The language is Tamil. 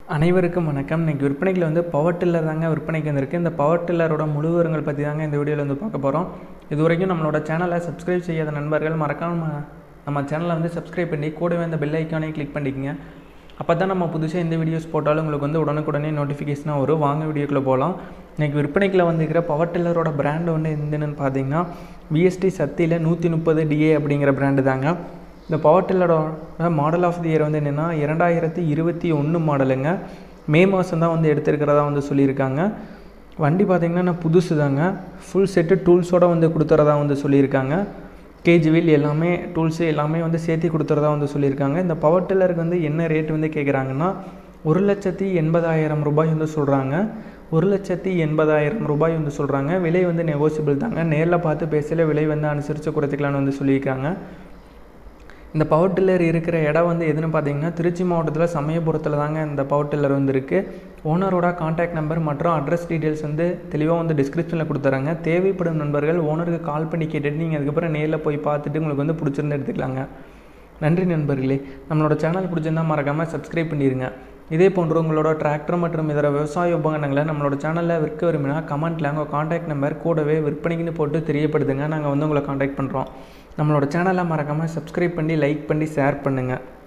அனைவருக்கும் வணக்கம் இன்றைக்கி விற்பனைக்கு வந்து பவர் டில்லர் தாங்க விற்பனைக்கு வந்திருக்கு இந்த பவர் டில்லரோட முழு விவரங்கள் பற்றி தாங்க இந்த வீடியோவில் வந்து பார்க்க போகிறோம் இது வரைக்கும் நம்மளோட சேனலை சப்ஸ்கிரைப் செய்யாத நண்பர்கள் மறக்காம நம்ம சேனலை வந்து சப்ஸ்கிரைப் பண்ணி கூடவே இந்த பெல் ஐக்கானே கிளிக் பண்ணிக்கங்க அப்போ தான் நம்ம புதுசாக எந்த வீடியோஸ் போட்டாலும் உங்களுக்கு வந்து உடனுக்குடனே நோட்டிஃபிகேஷனாக வரும் வாங்க வீடியோக்குள்ளே போகலாம் இன்றைக்கி விற்பனைக்கில் வந்துருக்கிற பவர் டில்லரோட பிராண்டு வந்து என்னென்னு பார்த்தீங்கன்னா விஎஸ்டி சக்தியில் நூற்றி முப்பது டிஏ அப்படிங்கிற பிராண்டு தாங்க இந்த பவர் டில்லரோட மாடல் ஆஃப் தி இயர் வந்து என்னென்னா இரண்டாயிரத்தி இருபத்தி ஒன்று மாடலுங்க மே மாதம் தான் வந்து எடுத்திருக்கிறதா வந்து சொல்லியிருக்காங்க வண்டி பார்த்திங்கன்னா நான் புதுசு தாங்க ஃபுல் செட்டு டூல்ஸோடு வந்து கொடுத்துறதா வந்து சொல்லியிருக்காங்க கேஜி வீல் எல்லாமே டூல்ஸு எல்லாமே வந்து சேர்த்து கொடுத்துறதா வந்து சொல்லியிருக்காங்க இந்த பவர் டில்லருக்கு வந்து என்ன ரேட் வந்து கேட்குறாங்கன்னா ஒரு லட்சத்தி எண்பதாயிரம் ரூபாய் வந்து சொல்கிறாங்க ஒரு லட்சத்தி எண்பதாயிரம் ரூபாய் வந்து சொல்கிறாங்க விலை வந்து நெகோசியபிள் தாங்க நேரில் பார்த்து பேசல விலை வந்து அனுசரித்து குறைச்சிக்கலான்னு வந்து சொல்லியிருக்காங்க இந்த பவர் டில்லர் இருக்கிற இடம் வந்து எதுன்னு பார்த்தீங்கன்னா திருச்சி மாவட்டத்தில் சமயபுரத்தில் தாங்க இந்த பவர் டில்லர் வந்து இருக்குது ஓனரோட காண்டாக்ட் நம்பர் மற்றும் அட்ரஸ் டீட்டெயில்ஸ் வந்து தெளிவாக வந்து டிஸ்கிரிப்ஷனில் கொடுத்துறாங்க தேவைப்படும் நண்பர்கள் ஓனருக்கு கால் பண்ணி கேட்டுட்டு நீங்கள் அதுக்கப்புறம் நேரில் போய் பார்த்துட்டு உங்களுக்கு வந்து பிடிச்சிருந்து எடுத்துக்கலாங்க நன்றி நண்பர்களே நம்மளோட சேனல் பிடிச்சிருந்தா மறக்காமல் சப்ஸ்கிரைப் பண்ணிடுங்க இதே போன்று உங்களோட டிராக்டர் மற்றும் இதர விவசாய உபகரணங்களை நம்மளோட சேனலில் விற்க விரும்பினா கமெண்ட்டில் உங்கள் காண்டாக்ட் நம்பர் கூடவே விற்பனைக்குன்னு போட்டு தெரியப்படுத்துங்க நாங்கள் வந்து உங்களை காண்டாக்ட் பண்ணுறோம் நம்மளோட சேனலை மறக்காமல் சப்ஸ்கிரைப் பண்ணி லைக் பண்ணி ஷேர் பண்ணுங்கள்